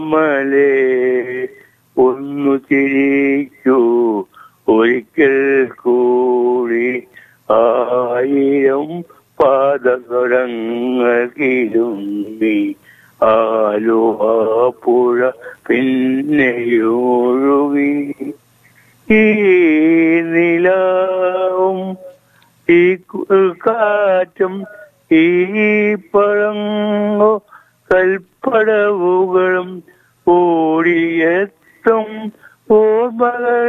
മലേ ഒന്നു ചിരിക്കൂ ഒരിക്കൽ കൂടി ആയിരം പാദസ്വരങ്ങൾക്കിരുമ്പി ആലുവാപ്പുഴ പിന്നെയൊഴുകി ഈ നിലാവും ഈ കു- കാറ്റും ഈ പഴങ്ങോ കൽപ്പടവുകളും ഓടിയെത്തും ഓർമ്മകൾ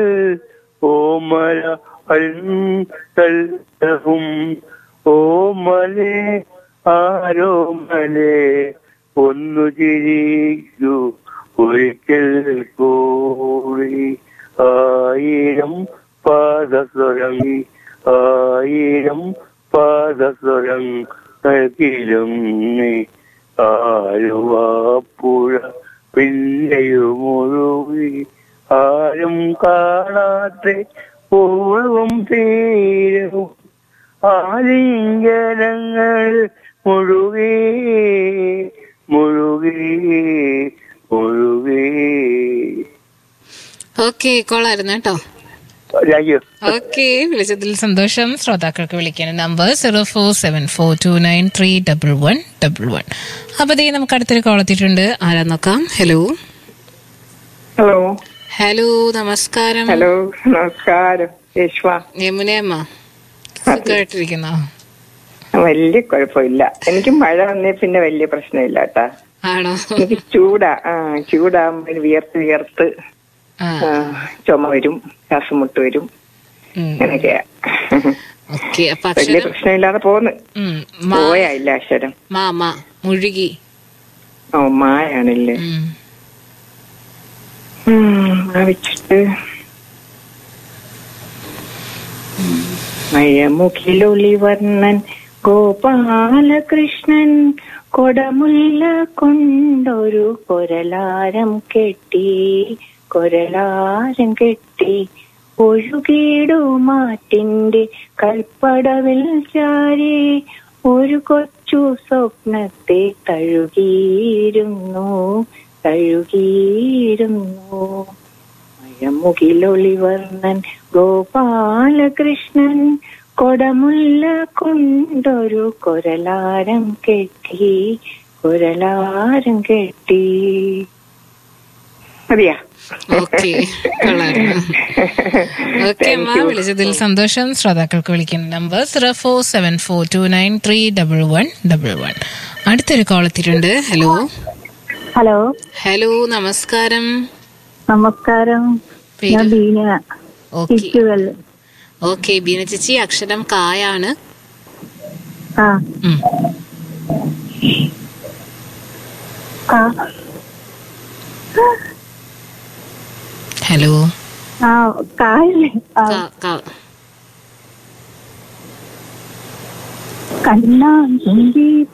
ഓമല അൽത്തല്ലവും ഓമലേ ആരോമലേ ഒന്നു ചിരിക്കൂ ഒരിക്കൽ കൂടി ആയിരം പാദസ്വരം ആയിരം പാദസ്വരം നൽകിലും ആലുവാപ്പുഴ പിന്നെയും ഒഴുകി ആരും കാണാത്ത പൂർവം തീരവും ആലിംഗനങ്ങൾ മുഴുകി മുഴുകി മുഴുകി ഓക്കെ കോളായിരുന്നു കേട്ടോ രാജു ഓക്കെ വിളിച്ചതിൽ സന്തോഷം ശ്രോതാക്കൾക്ക് വിളിക്കാൻ number zero four seven four two nine three double one double one അപ്പൊ ദേ നമുക്ക് അടുത്തൊരു കോൾ എത്തിയിട്ടുണ്ട് ആരാ നോക്കാം ഹലോ ഹലോ ഹലോ നമസ്കാരം ഹലോ നമസ്കാരം യേശുവ യമുനയമ്മ സുഖമായിട്ടിരിക്കുന്നോ വലിയ കുഴപ്പമില്ല എനിക്ക് മഴ വന്നേ പിന്നെ വലിയ പ്രശ്നമില്ല കേട്ടാ ആണോ എനിക്ക് ചൂടാ ആ ചൂടാകുമ്പോൾ വിയർത്ത് വിയർത്ത് ആ ആ, ചുമ വരും ശ്വാസം മുട്ട് വരും ഉം. അങ്ങനെയൊക്കെയാ ഓക്കെ അപ്പൊ വലിയ അക്ഷരം പ്രശ്നമില്ലാതെ പോന്ന് ഉം, മാ പോയാ ഇല്ല അക്ഷരം മാ മാ മുഴുകി ഓ മായാണല്ലേ ഉം. ഉം, ആ വെച്ചിട്ട് മഴമുഖിലൊളിവർണ്ണൻ ഗോപാലകൃഷ്ണൻ കൊടമുല്ല കൊണ്ടൊരു കൊരലാരം കെട്ടി കൊരലാരം കെട്ടി ഒഴുകിടുമാറ്റിന്റെ കൽപ്പടവിൽ ചാരി ഒരു കൊച്ചു സ്വപ്നത്തെ തഴുകിയിരുന്നു തഴുകിയിരുന്നു മഴമുകിലൊളിവർണ്ണൻ ഗോപാലകൃഷ്ണൻ കൊടമുല്ല കൊണ്ടൊരു കൊരലാരം കെട്ടി കൊരലാരം കെട്ടി മതിയാ ഓക്കെ കൊള്ളായിരുന്നു ഓക്കെ അമ്മ വിളിച്ചതിൽ സന്തോഷം ശ്രോതാക്കൾക്ക് വിളിക്കുന്ന number zero four seven four two nine three double one double one അടുത്തൊരു കോൾ എത്തിയിട്ടുണ്ട് ഹലോ ഹലോ ഹലോ നമസ്കാരം നമസ്കാരം പേര്? ഞാൻ ബീന ഓക്കെ ഇറ്റുകൾ ഓക്കെ ബീന ചേച്ചി അക്ഷരം കായാണ് ആ ഉം. ആ ഹലോ ആ കായല്ലേ ആ ക- ക- കണ്ണാ